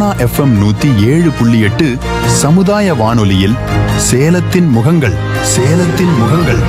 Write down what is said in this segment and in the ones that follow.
FM நூத்தி ஏழு புள்ளி எட்டு சமுதாய வானொலியில் சேலத்தின் முகங்கள் சேலத்தின் முகங்கள்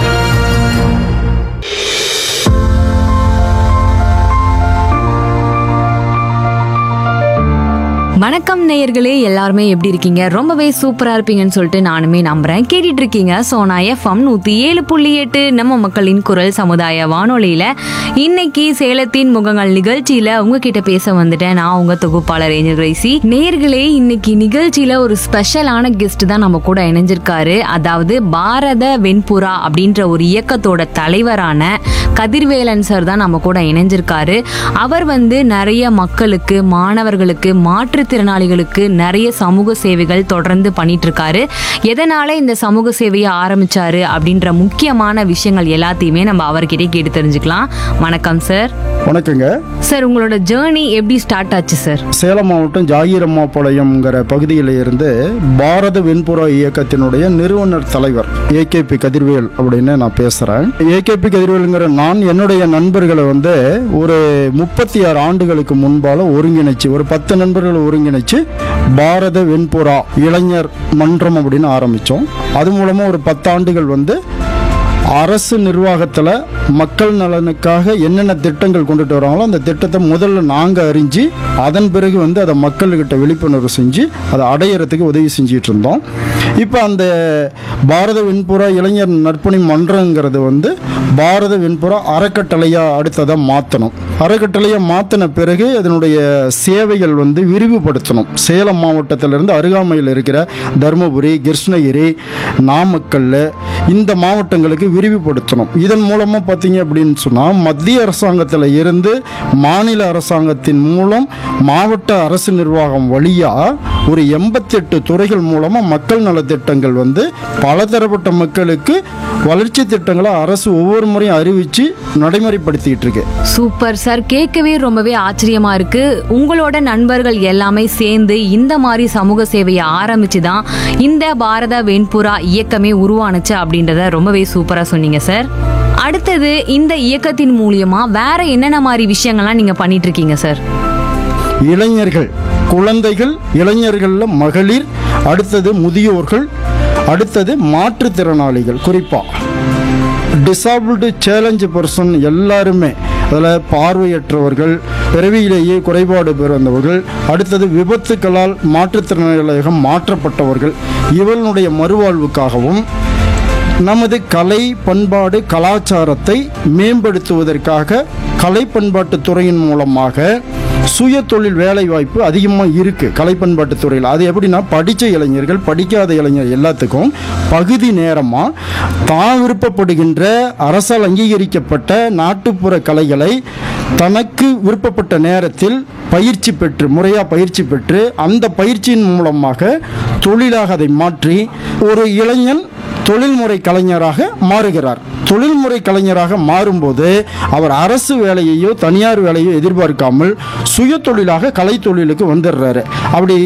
வணக்கம் நேயர்களே எல்லாருமே எப்படி இருக்கீங்க ரொம்பவே சூப்பரா இருப்பீங்கன்னு சொல்லிட்டு நானுமே நம்புறேன் கேட்டுட்டு இருக்கீங்க சோனா எஃப்எம் நூத்தி ஏழு புள்ளி எட்டு நம்ம மக்களின் குரல் சமுதாய வானொலியில இன்னைக்கு சேலத்தின் முகங்கள் நிகழ்ச்சியில உங்ககிட்ட பேச வந்துட்டேன் நான் உங்க தொகுப்பாளர் ஏஞ்சல் கிரேசி நேயர்களே இன்னைக்கு நிகழ்ச்சியில ஒரு ஸ்பெஷலான கெஸ்ட் தான் நம்ம கூட இணைஞ்சிருக்காரு அதாவது பாரத வெண்புறா அப்படின்ற ஒரு இயக்கத்தோட தலைவரான கதிர்வேலன் சார் தான் நம்ம கூட இணைஞ்சிருக்காரு அவர் வந்து நிறைய மக்களுக்கு மாணவர்களுக்கு மாற்றுத்திறனாளிகளுக்கு நிறைய சமூக சேவைகள் தொடர்ந்து பண்ணிட்டு இருக்காரு எதனால இந்த சமூக சேவையை ஆரம்பிச்சாரு அப்படின்ற முக்கியமான விஷயங்கள் எல்லாத்தையுமே நம்ம அவர்கிட்ட கேட்டு தெரிஞ்சுக்கலாம் வணக்கம் சார் வணக்கங்க சார் உங்களோட ஜேர்னி எப்படி ஸ்டார்ட் ஆச்சு சார் சேலம் மாவட்டம் ஜாகிரம்மாபாளையம்ங்கிற பகுதியில் இருந்து பாரத வெண்புறா இயக்கத்தினுடைய நிறுவனர் தலைவர் ஏகேபி கதிர்வேல் அப்படின்னு நான் பேசுகிறேன் ஏகேபி கதிர்வேலுங்கிற நான் என்னுடைய நண்பர்களை வந்து ஒரு முப்பத்தி ஆறு ஆண்டுகளுக்கு முன்பால ஒருங்கிணைச்சு ஒரு பத்து நண்பர்களை ஒருங்கிணைச்சு பாரத வெண்புறா இளைஞர் மன்றம் அப்படின்னு ஆரம்பித்தோம் அது மூலமாக ஒரு பத்தாண்டுகள் வந்து அரசு நிர்வாகத்தில் மக்கள் நலனுக்காக என்னென்ன திட்டங்கள் கொண்டுட்டு வராங்களோ அந்த திட்டத்தை முதல்ல நாங்கள் அறிஞ்சு அதன் பிறகு வந்து அதை மக்கள்கிட்ட விழிப்புணர்வு செஞ்சு அதை அடையிறதுக்கு உதவி செஞ்சிட்டு இருந்தோம் இப்போ அந்த பாரத வெண்புறா இளைஞர் நற்பணி மன்றங்கிறது வந்து பாரத வெண்புறா அறக்கட்டளையாக அடுத்ததாக மாற்றணும் அறக்கட்டளையை மாற்றின பிறகு அதனுடைய சேவைகள் வந்து விரிவுபடுத்தணும் சேலம் மாவட்டத்திலிருந்து அருகாமையில் இருக்கிற தருமபுரி கிருஷ்ணகிரி நாமக்கல் இந்த மாவட்டங்களுக்கு விரிவுபடுத்தணும் இதன் மூலமாக பார்த்தீங்க அப்படின்னு சொன்னால் மத்திய அரசாங்கத்தில் இருந்து மாநில அரசாங்கத்தின் மூலம் மாவட்ட அரசு நிர்வாகம் வழியாக ஒரு எண்பத்தெட்டு துறைகள் மூலமாக மக்கள் நலத்திட்டங்கள் வந்து பலதரப்பட்ட மக்களுக்கு வளர்ச்சி திட்டங்களை அரசு ஒவ்வொரு முறையும் அறிவித்து நடைமுறைப்படுத்திட்டு இருக்கு சூப்பர் சார் கேட்கவே ரொம்பவே ஆச்சரியமா இருக்கு உங்களோட நண்பர்கள் எல்லாமே சேர்ந்து இந்த மாதிரி சமூக சேவையை ஆரம்பிச்சு தான் இந்த பாரத வெண்புறா இயக்கமே உருவானுச்சு அப்படின்றத ரொம்பவே சூப்பரா சொன்னீங்க சார் அடுத்தது இந்த இயக்கத்தின் மூலியமா வேற என்னென்ன மாதிரி விஷயங்கள்லாம் நீங்க பண்ணிட்டு இருக்கீங்க சார் இளைஞர்கள் குழந்தைகள் இளைஞர்களில் மகளிர் அடுத்தது முதியோர்கள் அடுத்தது மாற்றுத்திறனாளிகள் குறிப்பாக டிசாபிள்டு சேலஞ்சு பர்சன் எல்லாருமே அதில் பார்வையற்றவர்கள் பிறவியிலேயே குறைபாடு பிறந்தவர்கள் அடுத்தது விபத்துக்களால் மாற்றுத்திறனாளிகளாக மாற்றப்பட்டவர்கள் இவர்களுடைய மறுவாழ்வுக்காகவும் நமது கலை பண்பாடு கலாச்சாரத்தை மேம்படுத்துவதற்காக கலை பண்பாட்டு துறையின் மூலமாக சுய தொழில் வேலை வாய்ப்பு அதிகமாக இருக்குது கலை பண்பாட்டு துறையில் அது எப்படின்னா படித்த இளைஞர்கள் படிக்காத இளைஞர் எல்லாத்துக்கும் பகுதி நேரமாக தான் விருப்பப்படுகின்ற அரசால் அங்கீகரிக்கப்பட்ட நாட்டுப்புற கலைகளை தனக்கு விருப்பப்பட்ட நேரத்தில் பயிற்சி பெற்று முறையாக பயிற்சி பெற்று அந்த பயிற்சியின் மூலமாக தொழிலாக அதை மாற்றி ஒரு இளைஞன் தொழில்முறை கலைஞராக மாறுகிறார் தொழில்முறை கலைஞராக மாறும்போது அவர் அரசு வேலையையோ தனியார் வேலையோ எதிர்பார்க்காமல் சுய தொழிலாக கலை தொழிலுக்கு வந்துடுறாரு அப்படி